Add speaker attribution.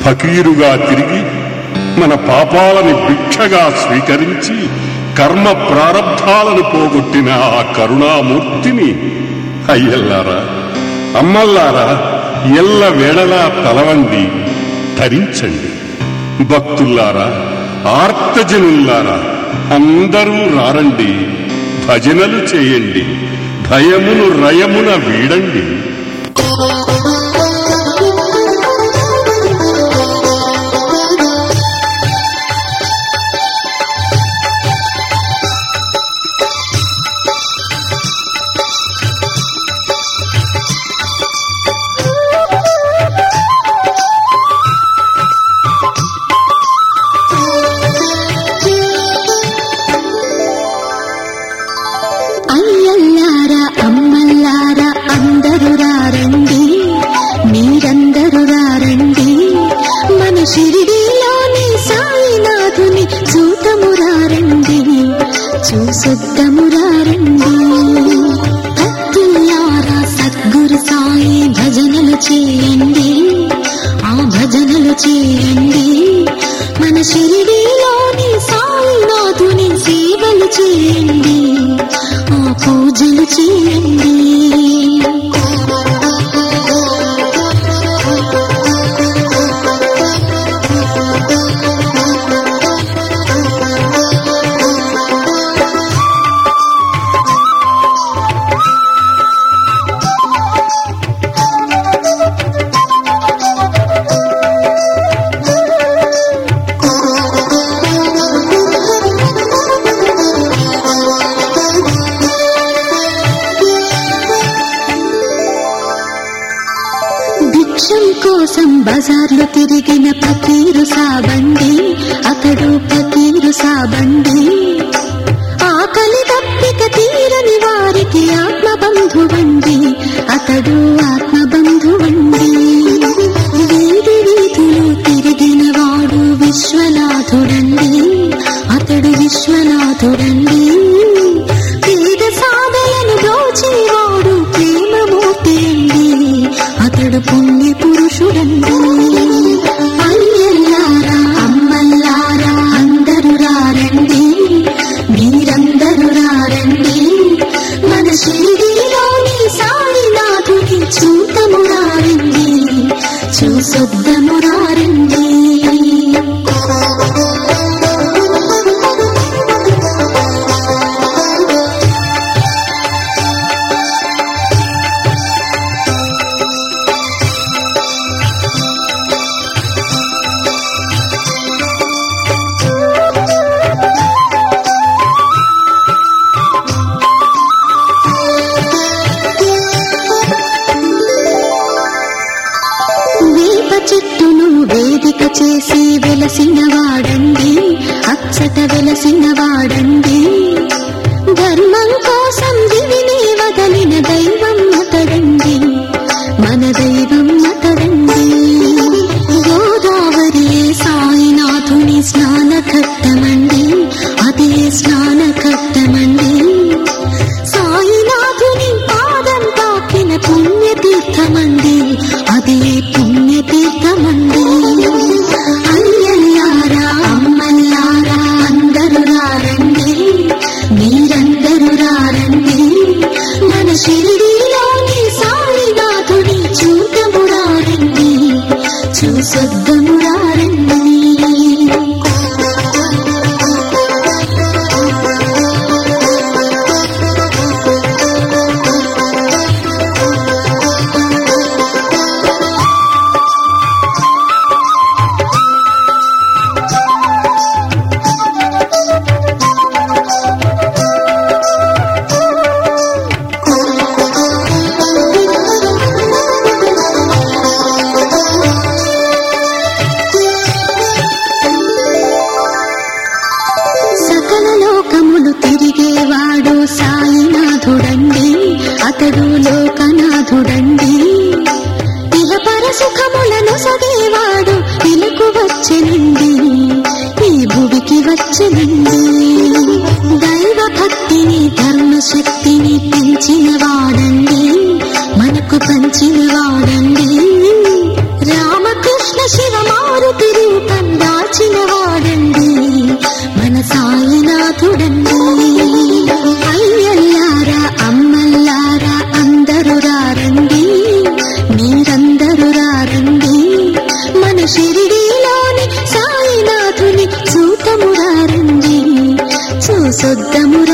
Speaker 1: ఫకీరుగా తిరిగి మన పాపాలని భిక్షగా స్వీకరించి కర్మ ప్రారంధాలను పోగొట్టిన ఆ కరుణామూర్తిని అయ్యల్లారా అమ్మల్లారా ఎల్ల వేళలా తలవండి ధరించండి భక్తుల్లారా ఆర్తజనుల్లారా అందరూ రారండి భజనలు చేయండి భయమును రయమున వీడండి
Speaker 2: అయ్యల్లారా అమ్మల్లారా అందరూ రారండి మీరందరూ రారండి మన షిరిడీలోని సాయినాథుని చూతము రారండి చూసొద్దము రారండి భక్తుల్లారా సద్గురు సాయి భజనలు చేయండి ఆ భజనలు చేయండి మన షిరిడీలోని సాయినాథుని సేవలు చేయండి ఆ పూజలు చేయండి భిక్షం కోసం బజార్లు తిరిగిన పకీరు సాబండి అతడు పకీరు సాబండి ఆకలి తప్పిక తీరని వారికి ఆత్మబంధువండి అతడు ఆత్మబంధువండి వీధి వీధులు తిరిగిన వాడు విశ్వనాథుడండి అతడు విశ్వనాథుడండి పేద సాధలను దోచేవాడు ప్రేమమూర్తి అండి అతడు పుణ్య పురుషుడండి అయ్యల్లారా అమ్మల్లారా అందరూ రారండి మీరందరూ రారండి మన షిరిడీలోని సాయినాథుని చూతము రారండి చూసొద్దము రారండి వేప చెట్టును వేదిక చేసి వెలసిన వాడండి అచ్చట వెలసిన వాడండి ధర్మం కోసం దివిని వదలిన దైవం అతడండి మన దైవం అతడండి గోదావరి సాయినాథుని స్నాన ఘట్టమండి అదే స్నాన ఘట్టమండి సాయినాథుని పాదం తాకిన పుణ్యతీర్థమండి అదే పుణ్యతీర్థమండి అయ్యల్లారా అమ్మల్లారా అందరూ రారండి మీరందరూ రారండి మన షిరిడీలోని సాయినాథుని చూతము రారండి చూసొద్దము రారండి సకల లోకములు తిరిగేవాడు సాయినాథుడండి అతడు లోకనాథుడండి ఇహపర సుఖములను సగేవాడు ఇలకు వచ్చెనండి ఈ భువికి వచ్చెనండి దైవ భక్తిని ధర్మ శక్తిని పెంచిన వాడండి మనకు పంచిన వాడండి రామకృష్ణ శివమారుతి రూపం దాచిన వాడండి మన సాయినాథుడండి అయ్యల్లారా అమ్మల్లారా అందరూ రారండి మీరందరూ రారండి మన షిరిడీలోని సాయినాథుని చూతము రారండి చూసొద్దము